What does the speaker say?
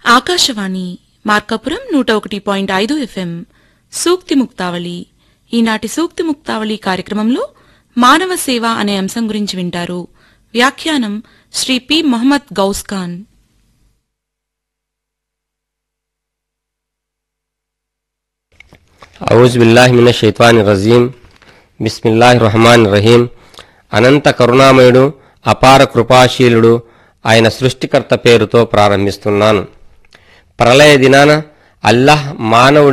ఆకాశవాణి మార్కాపురం నూట ఒకటి పాయింట్ ఐదు ఎఫ్ఎం సూక్తి ముక్తావళి ఈనాటి సూక్తి ముక్తావళి కార్యక్రమంలో మానవ సేవ అనే అంశం గురించి వింటారు వ్యాఖ్యానం శ్రీ పి మొహమ్మద్ గౌస్ ఖాన్ ఔజ్ బిల్లాహిమిన షైత్వాని రజీం బిస్మిల్లాహి రహమాన్ రహీం అనంత కరుణామయుడు అపార కృపాశీలుడు ఆయన సృష్టికర్త పేరుతో ప్రారంభిస్తున్నాను ప్రళయ దినాన అల్లాహ్ మానవుడి